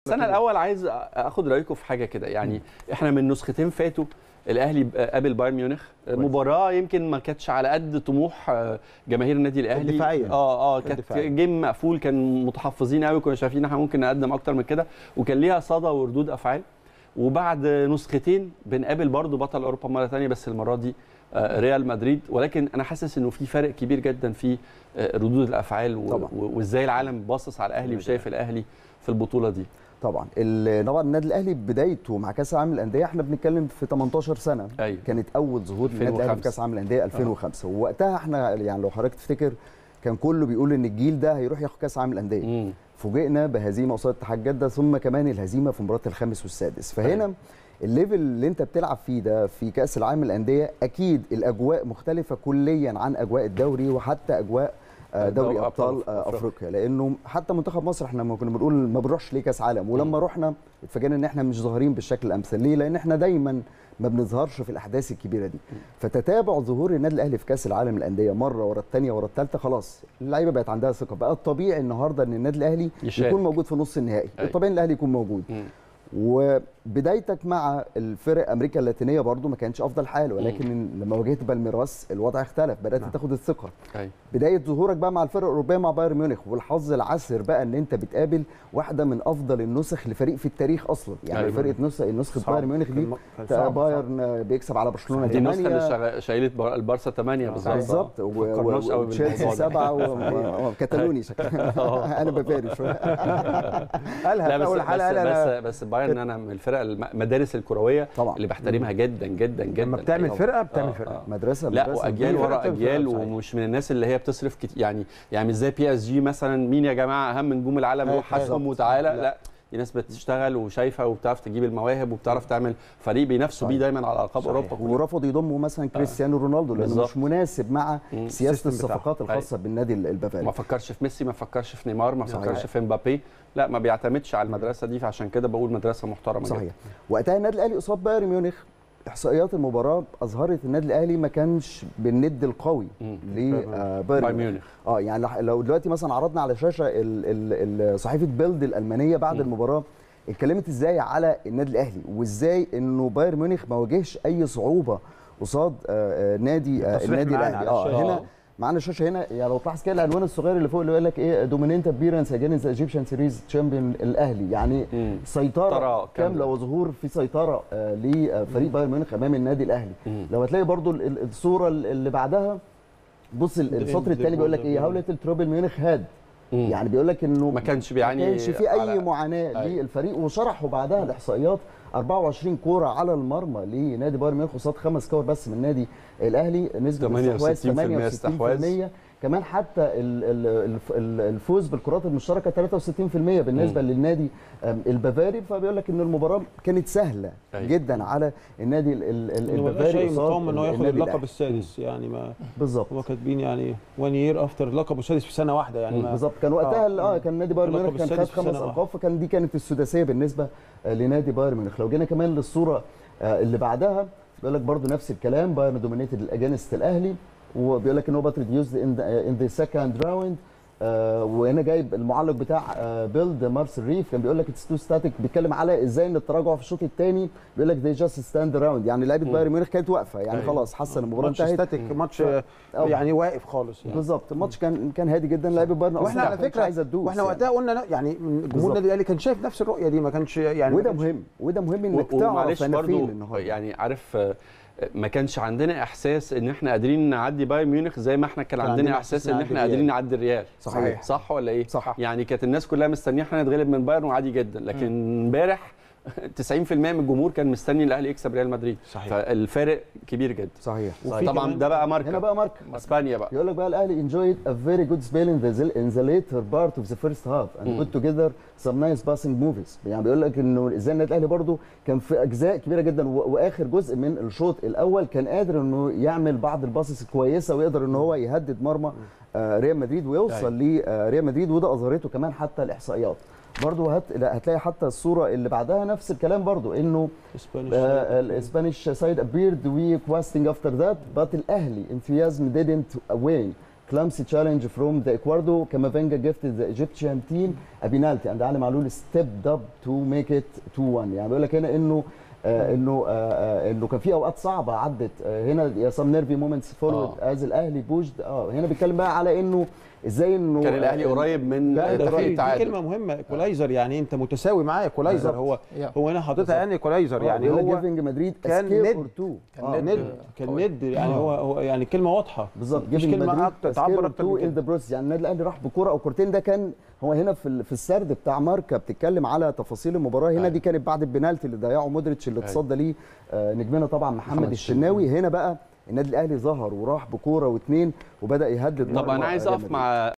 بس انا الاول عايز اخد رايكم في حاجه كده يعني احنا من نسختين فاتوا الاهلي قابل بايرن ميونخ مباراه يمكن ما كانتش على قد طموح جماهير النادي الاهلي دفاعيا اه اه كانت جيم مقفول كان متحفظين قوي كنا شايفين ان احنا ممكن نقدم اكتر من كده وكان ليها صدى وردود افعال وبعد نسختين بنقابل برضو بطل اوروبا مره ثانيه بس المره دي ريال مدريد ولكن انا حاسس انه في فرق كبير جدا في ردود الافعال وازاي العالم باصص على الاهلي وشايف الاهلي في البطوله دي طبعا طبعا النادي الاهلي بدايته مع كاس العالم للانديه احنا بنتكلم في 18 سنه أيوة. كانت اول ظهور للنادي الاهلي في كاس العالم للانديه 2005 آه. ووقتها احنا يعني لو حضرتك تفتكر كان كله بيقول ان الجيل ده هيروح ياخد كاس العالم للانديه فوجئنا بهزيمه قصاد اتحاد جده ثم كمان الهزيمه في مباراه الخامس والسادس فهنا أيوة. الليفل اللي انت بتلعب فيه ده في كاس العالم للانديه اكيد الاجواء مختلفه كليا عن اجواء الدوري وحتى اجواء دوري ابطال افريقيا لانه حتى منتخب مصر احنا ما كنا بنقول ما بنروحش ليه كاس عالم ولما رحنا اتفاجئنا ان احنا مش ظاهرين بالشكل الامثل ليه لان احنا دايما ما بنظهرش في الاحداث الكبيره دي فتتابع ظهور النادي الاهلي في كاس العالم للانديه مره ورا الثانيه ورا الثالثه خلاص اللعيبه بقت عندها ثقه بقى الطبيعي النهارده ان النادي الاهلي يشارك. يكون موجود في نص النهائي الطبيعي ان الاهلي يكون موجود م. وبدايتك مع الفرق امريكا اللاتينيه برضو ما كانش افضل حال ولكن م. لما واجهت بالميراس الوضع اختلف بدات نعم. تاخد الثقه أي. بدايه ظهورك بقى مع الفرق الاوروبيه مع بايرن ميونخ والحظ العسر بقى ان انت بتقابل واحده من افضل النسخ لفريق في التاريخ اصلا يعني أي. فرقه نسخه نسخه بايرن ميونخ دي بايرن بيكسب على برشلونه دي النسخه اللي شايلت البارسا 8 بالظبط بالظبط وتشيلسي 7 وكتالوني انا بفاري شويه قالها في اول حلقه بس بس بايرن انا من الفرق المدارس الكرويه طبعا اللي بحترمها جدا جدا جدا لما بتعمل فرقه بتعمل فرقه آه مدرسه لا مدرسة واجيال ورا اجيال ومش من الناس اللي هي بتصرف كتير يعني يعني مش زي بي اس جي مثلا مين يا جماعه اهم نجوم العالم روح حاسهم وتعالى لا, لا. دي ناس بتشتغل وشايفه وبتعرف تجيب المواهب وبتعرف تعمل فريق بينافسوا بيه دايما على القاب اوروبا ورفضوا يضموا مثلا كريستيانو رونالدو لانه مش مناسب مع سياسه الصفقات الخاصه بالنادي البافاري ما فكرش في ميسي ما فكرش في نيمار ما فكرش في مبابي لا ما بيعتمدش على المدرسه دي فعشان كده بقول مدرسه محترمه صحيح جدا. وقتها النادي الاهلي قصاد بايرن ميونخ احصائيات المباراه اظهرت النادي الاهلي ما كانش بالند القوي لبايرن ميونخ اه يعني لو دلوقتي مثلا عرضنا على شاشه صحيفه بيلد الالمانيه بعد م. المباراه اتكلمت ازاي على النادي الاهلي وازاي انه بايرن ميونخ ما واجهش اي صعوبه قصاد نادي النادي الاهلي اه هنا معانا الشاشه هنا يعني لو تلاحظ كده العنوان الصغير اللي فوق اللي يقول لك ايه دومينينت ابيرنس اجينست ايجيبشن سيريز تشامبيون الاهلي يعني مم. سيطره كامله وظهور في سيطره آه لفريق بايرن ميونخ امام النادي الاهلي مم. لو هتلاقي برضو الصوره اللي بعدها بص السطر الثاني بيقول لك ايه هاولت التروبل ميونخ هاد يعني بيقول لك انه ما كانش بيعاني ما كانش في اي معاناه للفريق وشرحوا بعدها الاحصائيات 24 كوره على المرمى لنادي بايرن ميونخ قصاد خمس كور بس من النادي الاهلي نسبه استحواذ 68% كمان حتى الفوز بالكرات المشتركه 63% بالنسبه م. للنادي البافاري فبيقول لك ان المباراه كانت سهله أي. جدا على النادي البافاري شيء مقاوم ان هو ياخد اللقب السادس يعني ما بالظبط هم كاتبين يعني 1 يير افتر اللقب السادس في سنه واحده يعني بالظبط كان وقتها اه, آه كان نادي بايرن ميونخ كان خد خمس القاب فكان دي كانت السداسيه بالنسبه لنادي بايرن ميونخ لو جينا كمان للصوره اللي بعدها بيقول لك برده نفس الكلام بايرن دومينيتد الاجانست الاهلي وبيقول لك ان هو بات ريديوزد ان ذا سكند راوند وهنا جايب المعلق بتاع آه بيلد مارسل ريف كان بيقول لك اتس تو ستاتيك بيتكلم على ازاي ان التراجع في الشوط الثاني بيقول لك ذي جاست ستاند راوند يعني لعيبه بايرن ميونخ كانت واقفه يعني خلاص حاسه ان المباراه انتهت ستاتيك ماتش يعني واقف خالص يعني. بالظبط الماتش كان كان هادي جدا لعيبه بايرن واحنا على فكره عايزه تدوس واحنا وقتها قلنا يعني جمهور النادي الاهلي كان شايف نفس الرؤيه دي ما كانش يعني وده مهم وده مهم انك تعرف انا فين النهارده يعني عارف ما كانش عندنا احساس ان احنا قادرين نعدي بايرن ميونخ زي ما احنا كان عندنا احساس ان احنا قادرين نعدي الريال صحيح صح ولا ايه صح يعني كانت الناس كلها مستنيه احنا نتغلب من بايرن وعادي جدا لكن امبارح 90% من الجمهور كان مستني الاهلي يكسب ريال مدريد صحيح فالفارق كبير جدا صحيح, صحيح. طبعا ده بقى ماركه هنا بقى ماركه اسبانيا بقى يقول لك بقى الاهلي enjoyed a very good spell in the in the later part of the first half and مم. put together some nice passing movies يعني بيقول لك انه ازاي النادي الاهلي برده كان في اجزاء كبيره جدا واخر جزء من الشوط الاول كان قادر انه يعمل بعض الباسس الكويسه ويقدر ان هو يهدد مرمى آه ريال مدريد ويوصل لريال مدريد وده اظهرته كمان حتى الاحصائيات برضه هت... هتلاقي حتى الصوره اللي بعدها نفس الكلام برضه انه الاسبانيش سايد ابيرد وي كواستنج افتر ذات بات الاهلي انثيازم didn't وين clumsy challenge from the Ecuador Camavinga gifted the Egyptian team a penalty and علي معلول stepped up to make it 2-1 يعني بيقول لك هنا انه آه انه آه آه انه كان في اوقات صعبه عدت آه هنا يا سام نيرفي مومنتس فورورد از الاهلي بوجد اه هنا بيتكلم بقى على انه ازاي انه كان الاهلي قريب من لا ده تحقيق في دي التعادل كلمه مهمه ايكولايزر يعني انت متساوي معاه ايكولايزر هو يا. هو هنا حاططها يعني ايكولايزر يعني يعني هو هو جيفنج مدريد كان كان ند. اور تو كان ند كان ند يعني هو هو يعني كلمه واضحه بالظبط مش جيفنج كلمه مدريد اكتر تعبر اكتر من ان ذا كده بروسس يعني النادي الاهلي راح بكوره او كورتين ده كان هو هنا في ال- في السرد بتاع ماركا بتتكلم على تفاصيل المباراه هنا أيوة. دي كانت بعد البنالتي اللي ضيعه مودريتش اللي أيوة. اتصدى ليه آه، نجمنا طبعا محمد, محمد الشناوي هنا بقى النادي الاهلي ظهر وراح بكوره واثنين وبدا يهدد طب مرمى انا عايز ريال اقف مدريد. مع